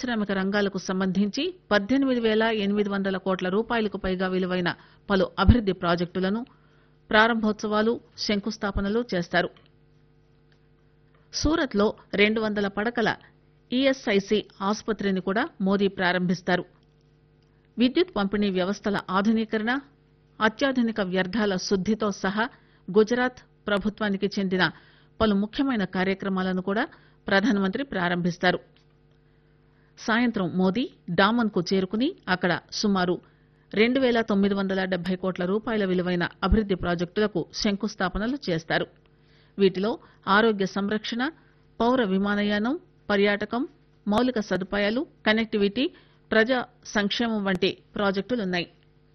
పారిశ్రామిక రంగాలకు సంబంధించి పద్దెనిమిది పేల ఎనిమిది వందల కోట్ల రూపాయలకు పైగా విలువైన పలు అభివృద్ది ప్రాజెక్టులను ప్రారంభోత్సవాలు శంకుస్థాపనలు చేస్తారు సూరత్ లో రెండు వందల పడకల ఈఎస్ఐసి ఆసుపత్రిని కూడా మోదీ ప్రారంభిస్తారు విద్యుత్ పంపిణీ వ్యవస్థల ఆధునీకరణ అత్యాధునిక వ్యర్థాల శుద్దితో సహా గుజరాత్ ప్రభుత్వానికి చెందిన పలు ముఖ్యమైన కార్యక్రమాలను కూడా ప్రధానమంత్రి ప్రారంభిస్తారు సాయంత్రం మోదీ డామన్ కు చేరుకుని అక్కడ సుమారు రెండు పేల తొమ్మిది వందల డెబ్బై కోట్ల రూపాయల విలువైన అభివృద్ది ప్రాజెక్టులకు శంకుస్థాపనలు చేస్తారు వీటిలో ఆరోగ్య సంరక్షణ పౌర విమానయానం పర్యాటకం మౌలిక సదుపాయాలు కనెక్టివిటీ ప్రజా సంక్షేమం వంటి ప్రాజెక్టులున్నాయి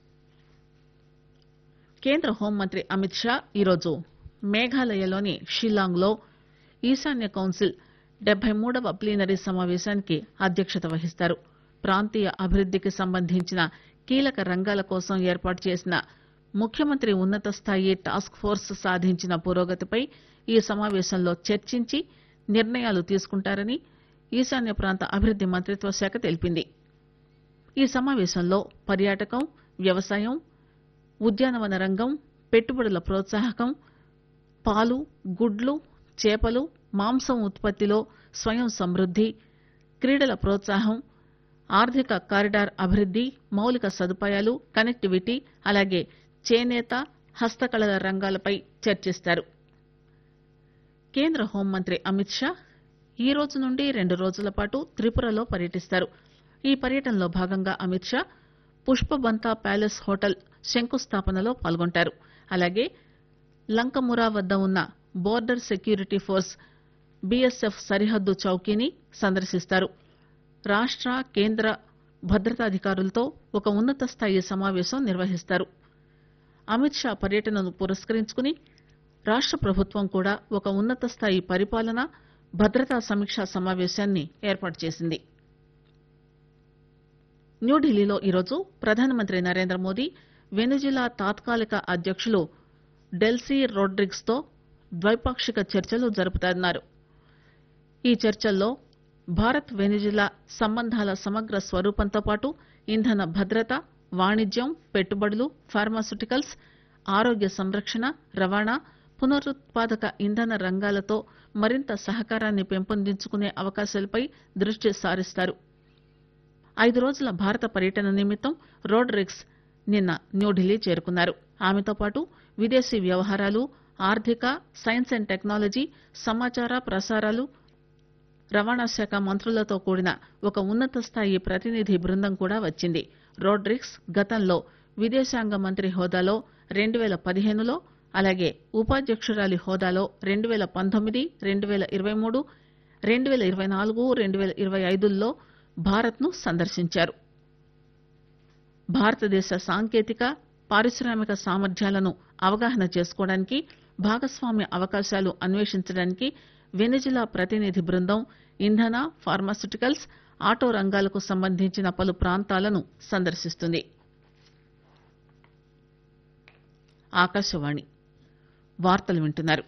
కేంద్ర హోంమంత్రి అమిత్ షా ఈరోజు మేఘాలయలోని షిల్లాంగ్ లో ఈశాన్య కౌన్సిల్ డెబ్బై మూడవ ప్లీనరీ సమావేశానికి అధ్యక్షత వహిస్తారు ప్రాంతీయ అభివృద్దికి సంబంధించిన కీలక రంగాల కోసం ఏర్పాటు చేసిన ముఖ్యమంత్రి ఉన్నత స్థాయి టాస్క్ ఫోర్స్ సాధించిన పురోగతిపై ఈ సమావేశంలో చర్చించి నిర్ణయాలు తీసుకుంటారని ఈశాన్య ప్రాంత అభివృద్ది మంత్రిత్వ శాఖ తెలిపింది ఈ సమావేశంలో పర్యాటకం వ్యవసాయం ఉద్యానవన రంగం పెట్టుబడుల ప్రోత్సాహకం పాలు గుడ్లు చేపలు మాంసం ఉత్పత్తిలో స్వయం సమృద్ది క్రీడల ప్రోత్సాహం ఆర్థిక కారిడార్ అభివృద్ది మౌలిక సదుపాయాలు కనెక్టివిటీ అలాగే చేనేత హస్తకళల రంగాలపై చర్చిస్తారు కేంద్ర హోంమంత్రి అమిత్ షా ఈ రోజు నుండి రెండు రోజుల పాటు త్రిపురలో పర్యటిస్తారు ఈ పర్యటనలో భాగంగా అమిత్ షా పుష్పబంతా ప్యాలెస్ హోటల్ శంకుస్థాపనలో పాల్గొంటారు అలాగే లంకమురా వద్ద ఉన్న బోర్డర్ సెక్యూరిటీ ఫోర్స్ బీఎస్ఎఫ్ సరిహద్దు చౌకీని సందర్శిస్తారు రాష్ట కేంద్ర భద్రతాధికారులతో ఒక ఉన్నత స్థాయి సమావేశం నిర్వహిస్తారు అమిత్ షా పర్యటనను పురస్కరించుకుని రాష్ట ప్రభుత్వం కూడా ఒక ఉన్నత స్థాయి పరిపాలన భద్రతా సమీక్షా సమావేశాన్ని ఏర్పాటు చేసింది న్యూఢిల్లీలో ఈరోజు ప్రధానమంత్రి నరేంద్ర మోదీ వెనుజులా తాత్కాలిక అధ్యకులు డెల్సీ రోడ్రిగ్స్ తో ద్వైపాక్షిక చర్చలు జరుపుతున్నారు ఈ చర్చల్లో భారత్ వెనిజులా సంబంధాల సమగ్ర స్వరూపంతో పాటు ఇంధన భద్రత వాణిజ్యం పెట్టుబడులు ఫార్మాస్యూటికల్స్ ఆరోగ్య సంరక్షణ రవాణా పునరుత్పాదక ఇంధన రంగాలతో మరింత సహకారాన్ని పెంపొందించుకునే అవకాశాలపై దృష్టి సారిస్తారు ఐదు రోజుల భారత పర్యటన నిమిత్తం రోడ్రిగ్స్ నిన్న న్యూఢిల్లీ చేరుకున్నారు ఆమెతో పాటు విదేశీ వ్యవహారాలు ఆర్థిక సైన్స్ అండ్ టెక్నాలజీ సమాచార ప్రసారాలు రవాణా శాఖ మంత్రులతో కూడిన ఒక ఉన్నత స్థాయి ప్రతినిధి బృందం కూడా వచ్చింది రోడ్రిక్స్ గతంలో విదేశాంగ మంత్రి హోదాలో రెండు పేల పదిహేనులో అలాగే ఉపాధ్యక్షురాలి హోదాలో రెండు పేల పంతొమ్మిది రెండు పేల ఇరవై మూడు రెండు పేల ఇరవై నాలుగు రెండు పేల ఇరవై ఐదుల్లో భారత్ ను సందర్శించారు భారతదేశ సాంకేతిక పారిశ్రామిక సామర్థ్యాలను అవగాహన చేసుకోవడానికి భాగస్వామ్య అవకాశాలు అన్వేషించడానికి వెనిజులా ప్రతినిధి బృందం ఇంధన ఫార్మాస్యూటికల్స్ ఆటో రంగాలకు సంబంధించిన పలు ప్రాంతాలను సందర్శిస్తుంది ఆకాశవాణి వార్తలు వింటున్నారు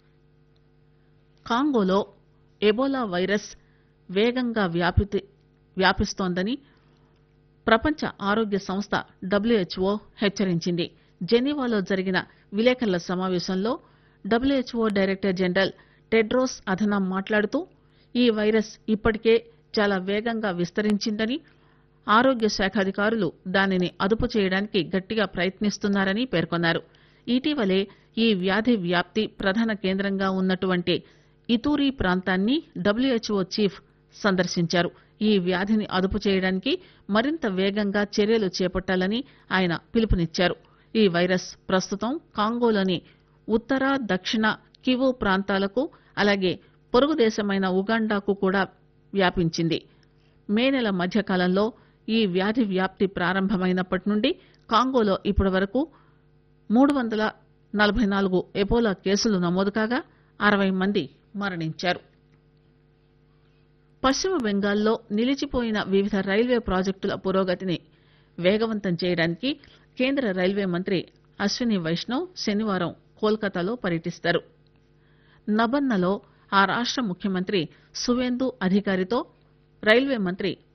కాంగోలో ఎబోలా వైరస్ వేగంగా వ్యాపితి వ్యాపిస్తోందని ప్రపంచ ఆరోగ్య సంస్థ డబ్ల్యూహెచ్ఓ హెచ్చరించింది జెనీవాలో జరిగిన విలేకరుల సమావేశంలో WHO director general Tedros Adhanom మాట్లాడుతూ ఈ వైరస్ ఇప్పటికే చాలా వేగంగా విస్తరించిందని ఆరోగ్య శాఖ అధికారులు దానిని అదుపు చేయడానికి గట్టిగా ప్రయత్నిస్తున్నారని పేర్కొన్నారు ఇటీవలే ఈ వ్యాధి వ్యాప్తి ప్రధాన కేంద్రంగా ఉన్నటువంటి ఇతూరీ ప్రాంతాన్ని డబ్ల్యూహెచ్ఓ చీఫ్ సందర్శించారు ఈ వ్యాధిని అదుపు చేయడానికి మరింత వేగంగా చర్యలు చేపట్టాలని ఆయన పిలుపునిచ్చారు ఈ వైరస్ ప్రస్తుతం కాంగోలోని ఉత్తర దక్షిణ కివు ప్రాంతాలకు అలాగే పొరుగు దేశమైన ఉగాండాకు కూడా వ్యాపించింది మే నెల మధ్యకాలంలో ఈ వ్యాధి వ్యాప్తి ప్రారంభమైనప్పటి నుండి కాంగోలో ఇప్పటి వరకు మూడు వందల నలభై నాలుగు ఎబోలా కేసులు నమోదు కాగా అరవై మంది మరణించారు పశ్చిమ బెంగాల్లో నిలిచిపోయిన వివిధ రైల్వే ప్రాజెక్టుల పురోగతిని వేగవంతం చేయడానికి కేంద్ర రైల్వే మంత్రి అశ్విని వైష్ణవ్ శనివారం కోల్కతాలో పర్యటిస్తారు నబన్నలో ఆ రాష్ట ముఖ్యమంత్రి సువేందు అధికారితో రైల్వే మంత్రి